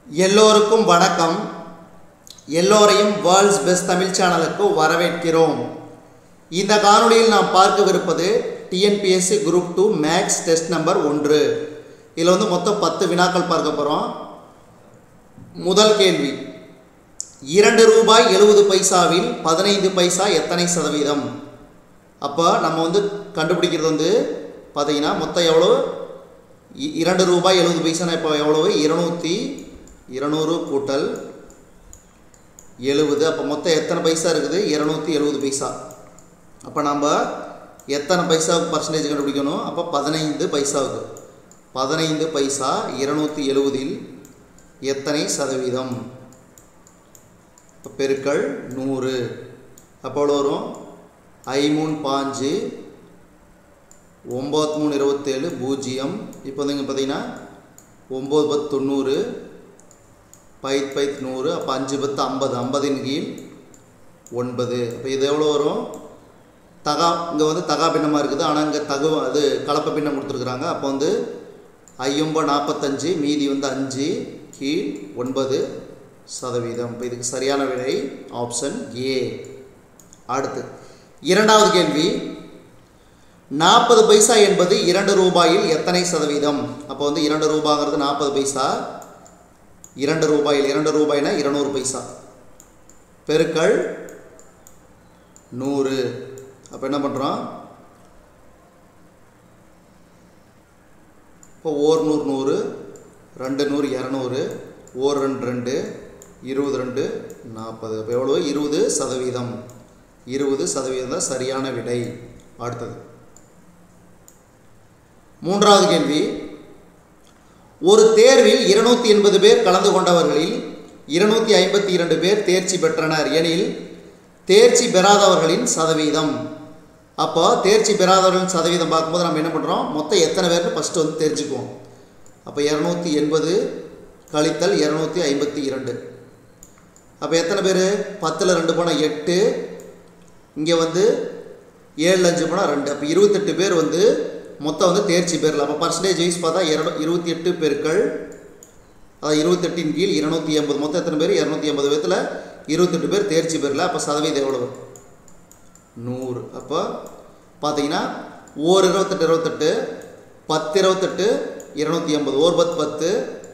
எல்லோருக்கும் வணக்கம் எல்லோரையும் வேர்ல்ட்ஸ் பெஸ்ட் தமிழ் சேனலுக்கு வரவேற்கிறோம் இந்த காணொளியில் நாம் பார்க்கவிருப்பது TNPSC group two maths test number ஒன்று இதில் வந்து மொத்தம் பத்து வினாக்கள் பார்க்க போகிறோம் முதல் கேள்வி இரண்டு ரூபாய் எழுபது பைசாவில் பதினைந்து பைசா எத்தனை சதவீதம் அப்போ நம்ம வந்து கண்டுபிடிக்கிறது வந்து பார்த்தீங்கன்னா மொத்தம் எவ்வளோ இ- இரண்டு ரூபாய் எழுபது பைசானா இப்போ எவ்வளவு இருநூற்றி இருநூறு கூட்டல் எழுபது அப்போ மொத்தம் எத்தனை பைசா இருக்குது இருநூற்றி எழுபது பைசா அப்போ நம்ம எத்தனை பைசாவுக்கு பர்சன்டேஜ் கண்டுபிடிக்கணும் அப்போ பதினைந்து பைசாவுக்கு பதினைந்து பைசா இருநூற்றி எழுபதில் எத்தனை சதவீதம் இப்போ பெருக்கள் நூறு அப்போ எவ்வளோ வரும் ஐமூணு பாஞ்சு ஒம்பது மூணு இருபத்தேழு பூஜ்ஜியம் இப்போ வந்து இங்கே பார்த்தீங்கன்னா ஒம்பது பத்து தொண்ணூறு பைத் பைத் நூறு அப்போ அஞ்சு பத்து ஐம்பது ஐம்பதின் கீழ் ஒன்பது அப்போ இது எவ்வளோ வரும் தகா இங்கே வந்து தகா பின்னமாக இருக்குது ஆனால் இங்கே தகு அது கலப்பை பின்னம் கொடுத்துருக்குறாங்க அப்போ வந்து ஐயொம்ப நாற்பத்தஞ்சு மீதி வந்து அஞ்சு கீழ் ஒன்பது சதவீதம் இப்போ இதுக்கு சரியான விடை ஆப்ஷன் ஏ அடுத்து இரண்டாவது கேள்வி நாற்பது பைசா என்பது இரண்டு ரூபாயில் எத்தனை சதவீதம் அப்போ வந்து இரண்டு ரூபாங்கிறது நாற்பது பைசா இரண்டு ரூபாயில் இரண்டு ரூபாய்னா இருநூறு பைசா பெருக்கள் நூறு அப்போ என்ன பண்ணுறோம் இப்போ ஓர் நூறு நூறு ரெண்டு நூறு இரநூறு ஓர் ரெண்டு ரெண்டு இருபது ரெண்டு நாற்பது அப்போ எவ்வளோ இருபது சதவீதம் இருபது சதவீதம் தான் சரியான விடை அடுத்தது மூன்றாவது கேள்வி ஒரு தேர்வில் இருநூத்தி எண்பது பேர் கலந்து கொண்டவர்களில் இருநூத்தி ஐம்பத்தி இரண்டு பேர் தேர்ச்சி பெற்றனர் எனில் தேர்ச்சி பெறாதவர்களின் சதவீதம் அப்போ தேர்ச்சி பெறாதவர்களின் சதவீதம் பார்க்கும்போது நம்ம என்ன பண்ணுறோம் மொத்தம் எத்தனை பேர்னு ஃபஸ்ட்டு வந்து தெரிஞ்சுக்குவோம் அப்போ இரநூத்தி எண்பது கழித்தல் இரநூத்தி ஐம்பத்தி இரண்டு அப்போ எத்தனை பேர் பத்தில் ரெண்டு போனால் எட்டு இங்கே வந்து ஏழு அஞ்சு போனால் ரெண்டு அப்போ இருபத்தெட்டு பேர் வந்து மொத்தம் வந்து தேர்ச்சி பேரில் அப்போ பர்சன்டேஜ் வைஸ் பார்த்தா இரு இருபத்தி எட்டு பேர்கள் அதாவது இருபத்தெட்டின் கீழ் இருநூத்தி எண்பது மொத்தம் எத்தனை பேர் இரநூத்தி எண்பது பேர்த்தில் இருபத்தெட்டு பேர் தேர்ச்சி பேரில் அப்போ சதவீதம் எவ்வளவு நூறு அப்போ பார்த்தீங்கன்னா ஓர் இருபத்தெட்டு இருபத்தெட்டு பத்து இருபத்தெட்டு இருநூத்தி எண்பது ஓர் பத்து பத்து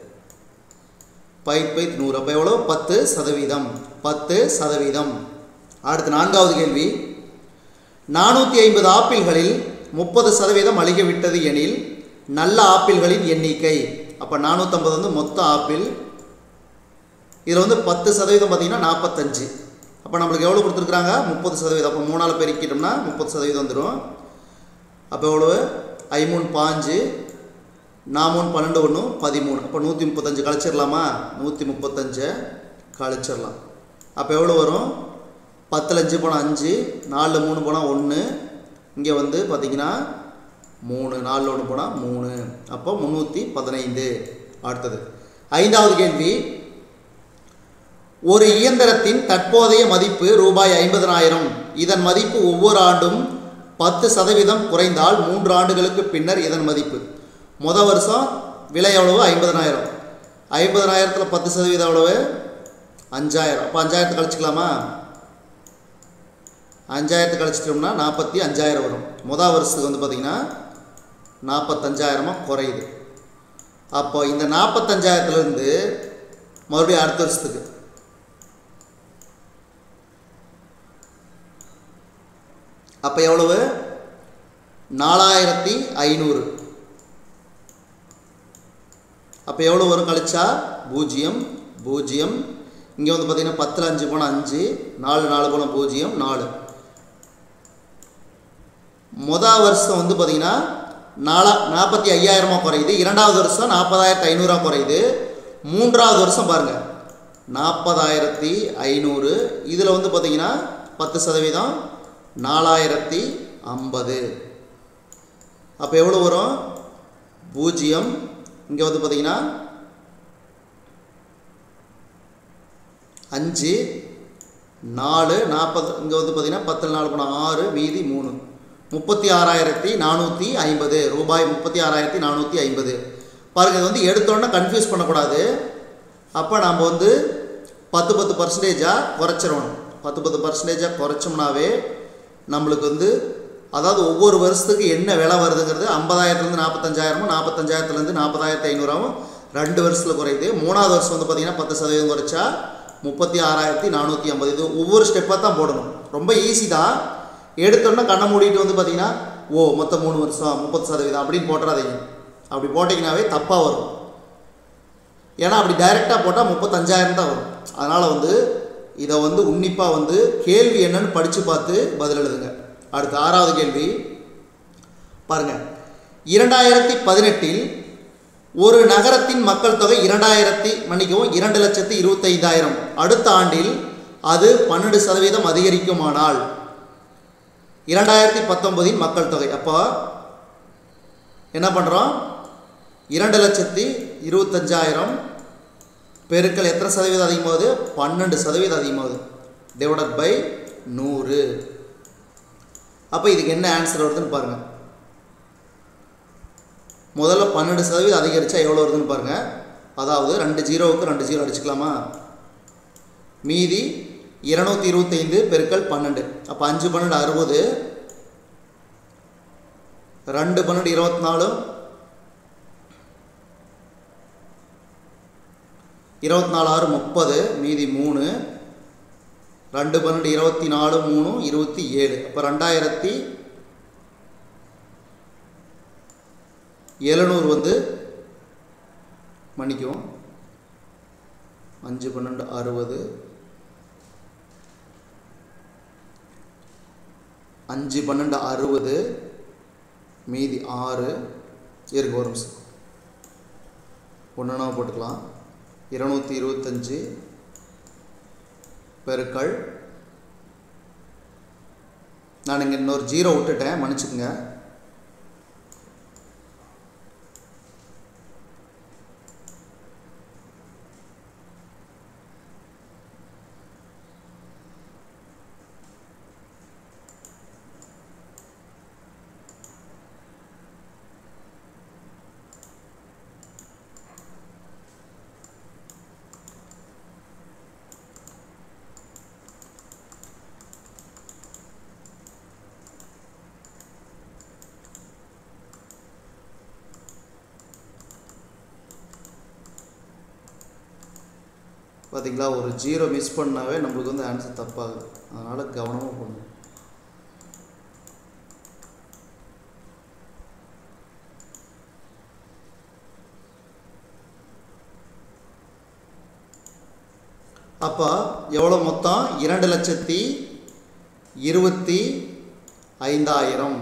பைத் பைத் நூறு அப்போ எவ்வளோ பத்து சதவீதம் பத்து சதவீதம் அடுத்து நான்காவது கேள்வி நானூற்றி ஐம்பது ஆப்பிள்களில் முப்பது சதவீதம் அழுகிவிட்டது எனில் நல்ல ஆப்பிள்களின் எண்ணிக்கை அப்போ நானூற்றம்பது வந்து மொத்த ஆப்பிள் இதில் வந்து பத்து சதவீதம் பார்த்தீங்கன்னா நாற்பத்தஞ்சு அப்போ நம்மளுக்கு எவ்வளோ கொடுத்துருக்குறாங்க முப்பது சதவீதம் அப்போ மூணால் பெருக்கிட்டோம்னா முப்பது சதவீதம் வந்துடும் அப்போ எவ்வளவு ஐமூணு பாஞ்சு நாமூணு பன்னெண்டு ஒன்று பதிமூணு அப்போ நூற்றி முப்பத்தஞ்சு கழிச்சிடலாமா நூற்றி முப்பத்தஞ்சை கழிச்சிடலாம் அப்போ எவ்வளோ வரும் பத்தில் அஞ்சு போனால் அஞ்சு நாலில் மூணு போனால் ஒன்று இங்கே வந்து பார்த்தீங்கன்னா மூணு நாலில் ஒன்று போனால் மூணு அப்போ முந்நூற்றி பதினைந்து அடுத்தது ஐந்தாவது கேள்வி ஒரு இயந்திரத்தின் தற்போதைய மதிப்பு ரூபாய் ஐம்பதனாயிரம் இதன் மதிப்பு ஒவ்வொரு ஆண்டும் பத்து சதவீதம் குறைந்தால் மூன்று ஆண்டுகளுக்கு பின்னர் இதன் மதிப்பு முத வருஷம் விலை எவ்வளவு ஐம்பதனாயிரம் ஐம்பதனாயிரத்தில் பத்து சதவீதம் எவ்வளவு அஞ்சாயிரம் அப்போ அஞ்சாயிரத்தை கழிச்சிக்கலாமா அஞ்சாயிரத்தை கழிச்சிட்டோம்னா நாற்பத்தி அஞ்சாயிரம் வரும் முதல் வருஷத்துக்கு வந்து பார்த்திங்கன்னா நாற்பத்தஞ்சாயிரமாக குறையுது அப்போ இந்த நாற்பத்தஞ்சாயிரத்துலேருந்து மறுபடியும் அடுத்த வருஷத்துக்கு அப்போ எவ்வளவு நாலாயிரத்தி ஐநூறு அப்போ எவ்வளோ வரும் கழிச்சா பூஜ்ஜியம் பூஜ்ஜியம் இங்கே வந்து பார்த்தீங்கன்னா பத்தில் அஞ்சு போனால் அஞ்சு நாலு நாலு போனால் பூஜ்ஜியம் நாலு மொதல் வருஷம் வந்து பார்த்தீங்கன்னா நாலா நாற்பத்தி ஐயாயிரமாக குறையுது இரண்டாவது வருஷம் நாற்பதாயிரத்தி ஐநூறுரூவா குறையுது மூன்றாவது வருஷம் பாருங்கள் நாற்பதாயிரத்தி ஐநூறு இதில் வந்து பார்த்தீங்கன்னா பத்து சதவீதம் நாலாயிரத்தி ஐம்பது அப்போ எவ்வளோ வரும் பூஜ்ஜியம் இங்கே வந்து பார்த்தீங்கன்னா அஞ்சு நாலு நாற்பது இங்கே வந்து பார்த்தீங்கன்னா பத்தில் நாலு போனால் ஆறு மீதி மூணு முப்பத்தி ஆறாயிரத்தி நானூற்றி ஐம்பது ரூபாய் முப்பத்தி ஆறாயிரத்தி நானூற்றி ஐம்பது பாருங்கள் இது வந்து எடுத்தோன்னே கன்ஃபியூஸ் பண்ணக்கூடாது அப்போ நம்ம வந்து பத்து பத்து பர்சன்டேஜாக குறைச்சிடணும் பத்து பத்து பர்சன்டேஜாக குறைச்சோம்னாவே நம்மளுக்கு வந்து அதாவது ஒவ்வொரு வருஷத்துக்கு என்ன விலை வருதுங்கிறது ஐம்பதாயிரத்துலேருந்து நாற்பத்தஞ்சாயிரமும் நாற்பத்தஞ்சாயிரத்துலேருந்து நாற்பதாயிரத்து ஐநூறாவும் ரெண்டு வருஷத்தில் குறையுது மூணாவது வருஷம் வந்து பார்த்திங்கன்னா பத்து சதவீதம் குறைச்சா முப்பத்தி ஆறாயிரத்தி நானூற்றி ஐம்பது இது ஒவ்வொரு ஸ்டெப்பாக தான் போடணும் ரொம்ப ஈஸி தான் எடுத்தோன்னே கண்ணை மூடிட்டு வந்து பார்த்தீங்கன்னா ஓ மொத்தம் மூணு வருஷம் முப்பது சதவீதம் அப்படின்னு போட்டுறாதீங்க அப்படி போட்டிங்கனாவே தப்பாக வரும் ஏன்னா அப்படி டைரெக்டாக போட்டால் முப்பத்தஞ்சாயிரம் தான் வரும் அதனால் வந்து இதை வந்து உன்னிப்பாக வந்து கேள்வி என்னன்னு படித்து பார்த்து பதில் எழுதுங்க அடுத்து ஆறாவது கேள்வி பாருங்கள் இரண்டாயிரத்தி பதினெட்டில் ஒரு நகரத்தின் மக்கள் தொகை இரண்டாயிரத்தி மன்னிக்கவும் இரண்டு லட்சத்தி இருபத்தைந்தாயிரம் அடுத்த ஆண்டில் அது பன்னெண்டு சதவீதம் அதிகரிக்குமானால் இரண்டாயிரத்தி பத்தொன்பதின் மக்கள் தொகை அப்போ என்ன பண்ணுறோம் இரண்டு லட்சத்தி இருபத்தஞ்சாயிரம் பெருக்கள் எத்தனை சதவீதம் அதிகமாகுது பன்னெண்டு சதவீதம் அதிகமாகுது டிவைடட் பை நூறு அப்போ இதுக்கு என்ன ஆன்சர் வருதுன்னு பாருங்கள் முதல்ல பன்னெண்டு சதவீதம் அதிகரித்தா எவ்வளோ வருதுன்னு பாருங்கள் அதாவது ரெண்டு ஜீரோவுக்கு ரெண்டு ஜீரோ அடிச்சுக்கலாமா மீதி இருநூத்தி இருபத்தைந்து பெருக்கல் பன்னெண்டு அப்போ அஞ்சு பன்னெண்டு அறுபது ரெண்டு பன்னெண்டு இருபத்தி நாலு இருபத்தி நாலு ஆறு முப்பது மீதி மூணு ரெண்டு பன்னெண்டு இருபத்தி நாலு மூணு இருபத்தி ஏழு அப்போ ரெண்டாயிரத்தி எழுநூறு வந்து மன்னிக்கும் அஞ்சு பன்னெண்டு அறுபது அஞ்சு பன்னெண்டு அறுபது மீதி ஆறு இருக்கு ஒரு நிமிஷம் ஒன்றுனா போட்டுக்கலாம் இருநூற்றி இருபத்தஞ்சி பெருக்கள் நான் இங்கே இன்னொரு ஜீரோ விட்டுட்டேன் மன்னிச்சுக்கோங்க பார்த்தீங்களா ஒரு ஜீரோ மிஸ் பண்ணாவே நம்மளுக்கு வந்து ஆன்சர் தப்பாகுது அதனால் கவனமாக பண்ணணும் அப்போ எவ்வளோ மொத்தம் இரண்டு லட்சத்தி இருபத்தி ஐந்தாயிரம்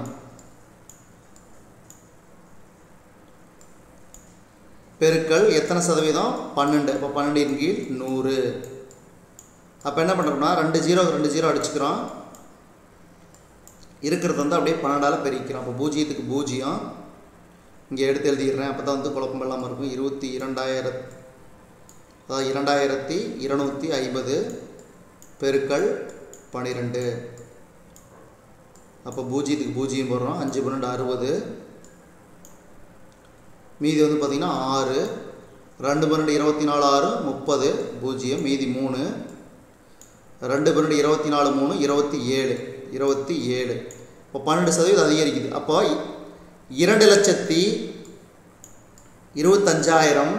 பெருக்கல் எத்தனை சதவீதம் பன்னெண்டு அப்போ பன்னெண்டின் கீழ் நூறு அப்போ என்ன பண்ணுறோம்னா ரெண்டு ஜீரோ ரெண்டு ஜீரோ அடிச்சுக்கிறோம் இருக்கிறது வந்து அப்படியே பன்னெண்டால் பெருக்கிறோம் அப்போ பூஜ்ஜியத்துக்கு பூஜ்ஜியம் இங்கே எடுத்து எழுதிடுறேன் அப்போ தான் வந்து குழப்பம் இல்லாமல் இருக்கும் இருபத்தி இரண்டாயிரத் அதாவது இரண்டாயிரத்தி இருநூற்றி ஐம்பது பெருக்கல் பன்னிரெண்டு அப்போ பூஜ்ஜியத்துக்கு பூஜ்ஜியம் போடுறோம் அஞ்சு பன்னெண்டு அறுபது மீதி வந்து பார்த்திங்கன்னா ஆறு ரெண்டு பன்னெண்டு இருபத்தி நாலு ஆறு முப்பது பூஜ்ஜியம் மீதி மூணு ரெண்டு பன்னெண்டு இருபத்தி நாலு மூணு இருபத்தி ஏழு இருபத்தி ஏழு இப்போ பன்னெண்டு சதவீதம் அதிகரிக்குது அப்போ இரண்டு லட்சத்தி இருபத்தஞ்சாயிரம்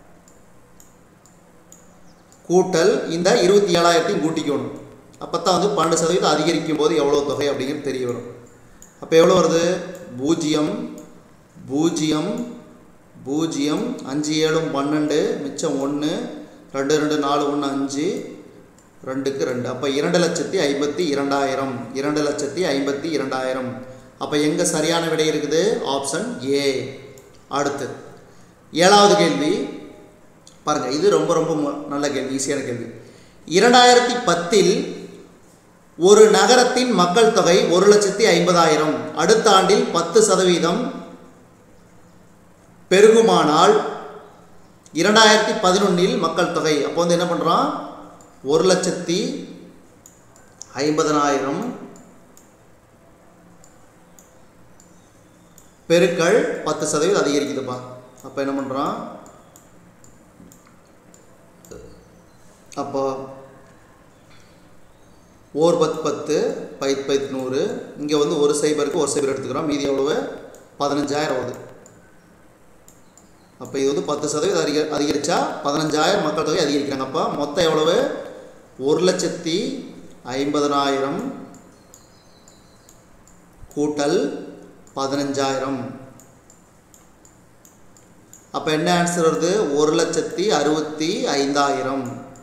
கூட்டல் இந்த இருபத்தி ஏழாயிரத்தையும் கூட்டிக்கணும் அப்போ தான் வந்து பன்னெண்டு சதவீதம் அதிகரிக்கும் போது எவ்வளோ தொகை அப்படிங்கிறது தெரிய வரும் அப்போ எவ்வளோ வருது பூஜ்ஜியம் பூஜ்ஜியம் பூஜ்ஜியம் அஞ்சு ஏழும் பன்னெண்டு மிச்சம் ஒன்று ரெண்டு ரெண்டு நாலு ஒன்று அஞ்சு ரெண்டுக்கு ரெண்டு அப்போ இரண்டு லட்சத்தி ஐம்பத்தி இரண்டாயிரம் இரண்டு லட்சத்தி ஐம்பத்தி இரண்டாயிரம் அப்போ எங்கே சரியான விடை இருக்குது ஆப்ஷன் ஏ அடுத்து ஏழாவது கேள்வி பாருங்கள் இது ரொம்ப ரொம்ப மு- நல்ல கேள்வி ஈஸியான கேள்வி இரண்டாயிரத்தி பத்தில் ஒரு நகரத்தின் மக்கள் தொகை ஒரு லட்சத்தி ஐம்பதாயிரம் அடுத்த ஆண்டில் பத்து சதவீதம் பெருகுமானால் இரண்டாயிரத்தி பதினொன்றில் மக்கள் தொகை அப்போ வந்து என்ன பண்ணுறோம் ஒரு லட்சத்தி ஐம்பதனாயிரம் பெருக்கள் பத்து சதவீதம் அதிகரிக்குதுப்பா அப்போ என்ன பண்ணுறோம் அப்போ ஓர் பத்து பத்து பைத் பைத் நூறு இங்கே வந்து ஒரு சைபருக்கு ஒரு சைபர் எடுத்துக்கிறோம் மீதி எவ்வளவு பதினஞ்சாயிரம் ஆகுது அப்போ இது வந்து பத்து சதவீதம் அதிக அதிகரித்தா பதினஞ்சாயிரம் மக்கள் தொகை அதிகரிக்கிறாங்க அப்போ மொத்தம் எவ்வளவு ஒரு லட்சத்தி ஐம்பதனாயிரம் கூட்டல் பதினஞ்சாயிரம் அப்போ என்ன ஆன்சர் வருது ஒரு லட்சத்தி அறுபத்தி ஐந்தாயிரம்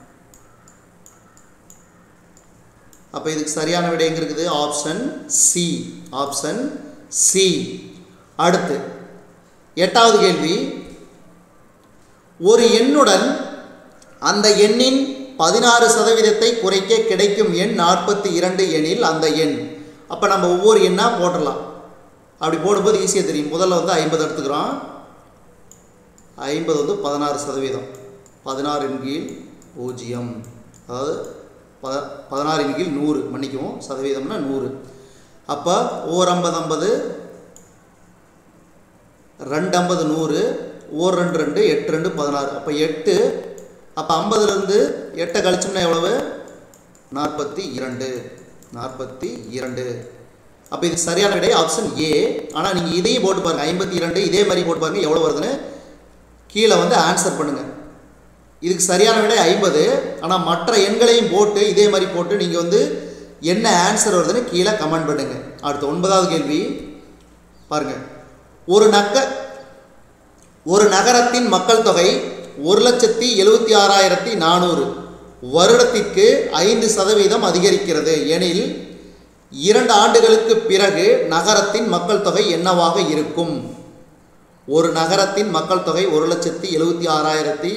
அப்போ இதுக்கு சரியான விடை எங்க இருக்குது ஆப்ஷன் சி ஆப்ஷன் சி அடுத்து எட்டாவது கேள்வி ஒரு எண்ணுடன் அந்த எண்ணின் பதினாறு சதவீதத்தை குறைக்க கிடைக்கும் எண் நாற்பத்தி இரண்டு எண்ணில் அந்த எண் அப்போ நம்ம ஒவ்வொரு எண்ணாக போட்டுடலாம் அப்படி போடும்போது ஈஸியாக தெரியும் முதல்ல வந்து ஐம்பது எடுத்துக்கிறோம் ஐம்பது வந்து பதினாறு சதவீதம் பதினாறின் கீழ் பூஜ்ஜியம் அதாவது ப பதினாறின் கீழ் நூறு மன்னிக்கவும் சதவீதம்னா நூறு அப்போ ஓர் ஐம்பது ஐம்பது ரெண்டு ஐம்பது நூறு ஓர் ரெண்டு ரெண்டு எட்டு ரெண்டு பதினாறு அப்போ எட்டு அப்போ ஐம்பதுலேருந்து எட்டை கழிச்சோம்னா எவ்வளவு நாற்பத்தி இரண்டு நாற்பத்தி இரண்டு அப்போ இது சரியான விடை ஆப்ஷன் ஏ ஆனால் நீங்கள் இதையும் போட்டு பாருங்கள் ஐம்பத்தி இரண்டு இதே மாதிரி போட்டு பாருங்கள் எவ்வளோ வருதுன்னு கீழே வந்து ஆன்சர் பண்ணுங்கள் இதுக்கு சரியான விடை ஐம்பது ஆனால் மற்ற எண்களையும் போட்டு இதே மாதிரி போட்டு நீங்கள் வந்து என்ன ஆன்சர் வருதுன்னு கீழே கமெண்ட் பண்ணுங்கள் அடுத்து ஒன்பதாவது கேள்வி பாருங்கள் ஒரு நக்க ஒரு நகரத்தின் மக்கள் தொகை ஒரு லட்சத்தி எழுபத்தி ஆறாயிரத்தி நானூறு வருடத்திற்கு ஐந்து சதவீதம் அதிகரிக்கிறது எனில் இரண்டு ஆண்டுகளுக்கு பிறகு நகரத்தின் மக்கள் தொகை என்னவாக இருக்கும் ஒரு நகரத்தின் மக்கள் தொகை ஒரு லட்சத்தி எழுபத்தி ஆறாயிரத்தி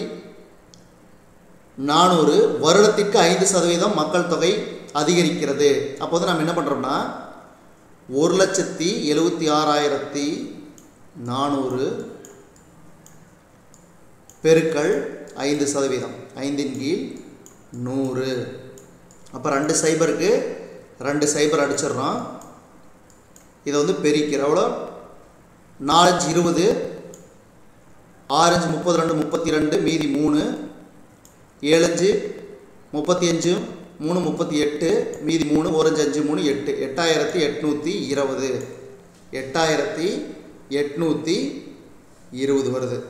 நானூறு வருடத்திற்கு ஐந்து சதவீதம் மக்கள் தொகை அதிகரிக்கிறது அப்போது நம்ம என்ன பண்ணுறோம்னா ஒரு லட்சத்தி எழுபத்தி ஆறாயிரத்தி நானூறு பெருக்கள் ஐந்து சதவீதம் ஐந்தின் கீழ் நூறு அப்போ ரெண்டு சைபருக்கு ரெண்டு சைபர் அடிச்சிடுறோம் இதை வந்து பெருக்கிற எவ்வளோ நாலஞ்சு இருபது ஆறஞ்சு முப்பது ரெண்டு முப்பத்தி ரெண்டு மீதி மூணு ஏழஞ்சு முப்பத்தி அஞ்சு மூணு முப்பத்தி எட்டு மீதி மூணு ஓரஞ்சு அஞ்சு மூணு எட்டு எட்டாயிரத்தி எட்நூற்றி இருபது எட்டாயிரத்தி எட்நூற்றி இருபது வருது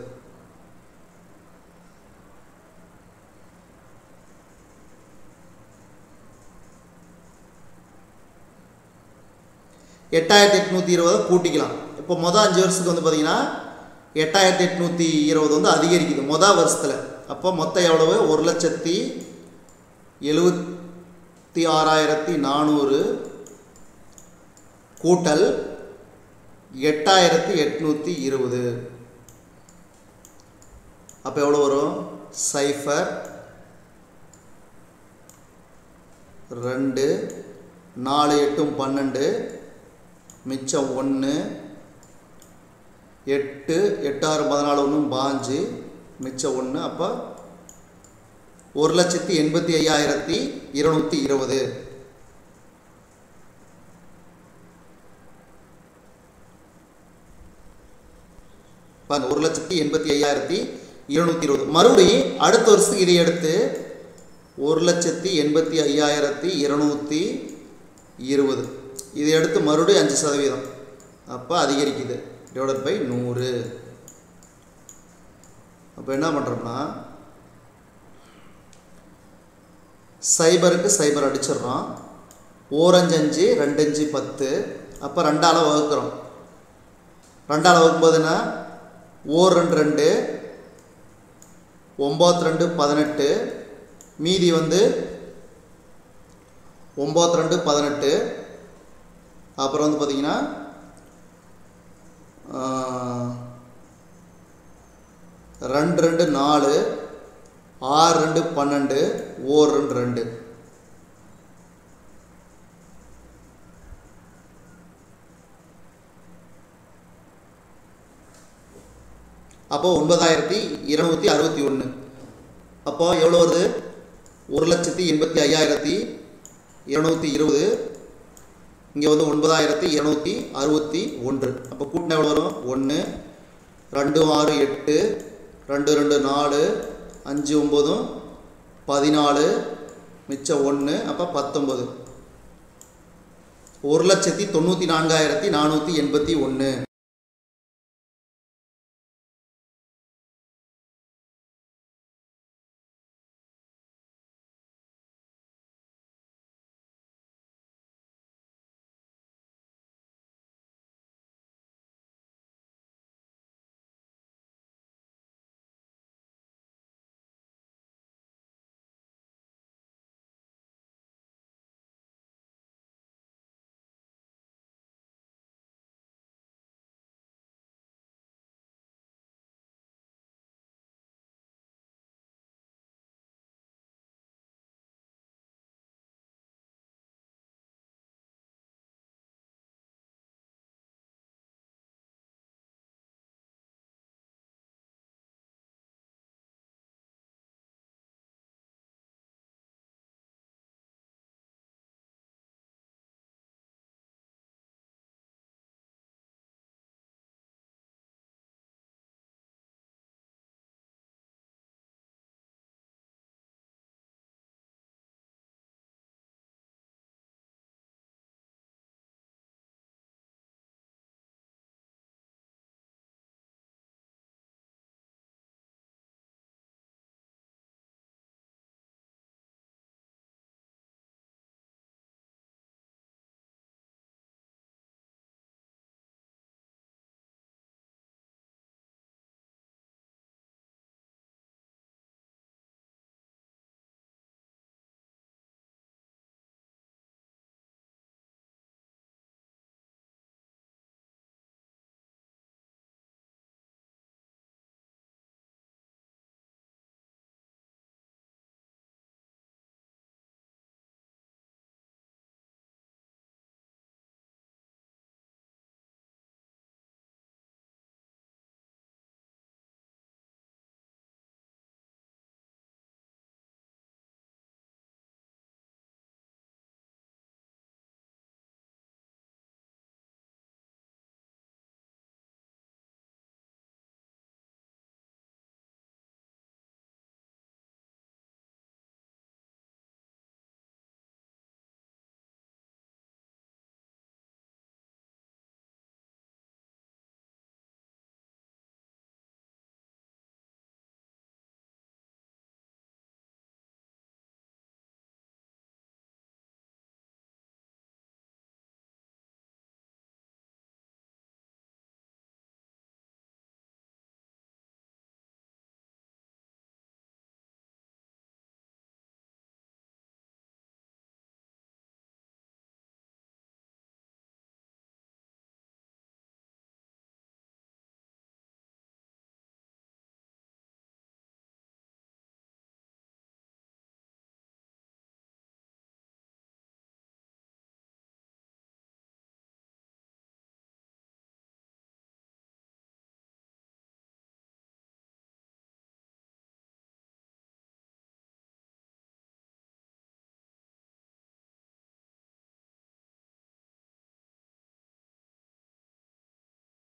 எட்டாயிரத்தி எட்நூற்றி இருபதை கூட்டிக்கலாம் இப்போ மொதல் அஞ்சு வருஷத்துக்கு வந்து பார்த்தீங்கன்னா எட்டாயிரத்தி எட்நூற்றி இருபது வந்து அதிகரிக்குது மொதல் வருஷத்தில் அப்போ மொத்தம் எவ்வளவு ஒரு லட்சத்தி எழுபத்தி ஆறாயிரத்தி நானூறு கூட்டல் எட்டாயிரத்தி எட்நூற்றி இருபது அப்போ எவ்வளோ வரும் சைஃபர் ரெண்டு நாலு எட்டும் பன்னெண்டு மிச்சம் ஒன்று எட்டு எட்டாறு பதினாலு ஒன்றும் பாஞ்சு மிச்சம் ஒன்று அப்போ ஒரு லட்சத்தி எண்பத்தி ஐயாயிரத்தி இருநூற்றி இருபது பாருங்க ஒரு லட்சத்தி எண்பத்தி ஐயாயிரத்தி இருநூற்றி இருபது மறுபடியும் அடுத்த வருஷத்துக்கு இதை எடுத்து ஒரு லட்சத்தி எண்பத்தி ஐயாயிரத்தி இருநூற்றி இருபது இதை எடுத்து மறுபடியும் அஞ்சு சதவீதம் அப்போ அதிகரிக்குது டிவைடட் பை நூறு அப்போ என்ன பண்ணுறோம்னா சைபருக்கு சைபர் அடிச்சிடுறோம் ஓரஞ்சஞ்சு ரெண்டஞ்சு பத்து அப்போ ரெண்டால் வகுக்கிறோம் ரெண்டால் வகுக்கும்போதுன்னா ஓர் ரெண்டு ரெண்டு ஒம்பத்தி ரெண்டு பதினெட்டு மீதி வந்து ஒம்பத்தி ரெண்டு பதினெட்டு அப்புறம் வந்து பார்த்திங்கன்னா ரெண்டு ரெண்டு நாலு ஆறு ரெண்டு பன்னெண்டு ஓர் ரெண்டு ரெண்டு அப்போ ஒன்பதாயிரத்தி இருநூற்றி அறுபத்தி ஒன்று அப்போ எவ்வளோ வருது ஒரு லட்சத்தி எண்பத்தி ஐயாயிரத்தி இருநூற்றி இருபது இங்கே வந்து ஒன்பதாயிரத்தி இருநூற்றி அறுபத்தி ஒன்று அப்போ கூட்டினா எவ்வளோ வரும் ஒன்று ரெண்டு ஆறு எட்டு ரெண்டு ரெண்டு நாலு அஞ்சு ஒம்போதும் பதினாலு மிச்சம் ஒன்று அப்போ பத்தொம்பது ஒரு லட்சத்தி தொண்ணூற்றி நான்காயிரத்தி நானூற்றி எண்பத்தி ஒன்று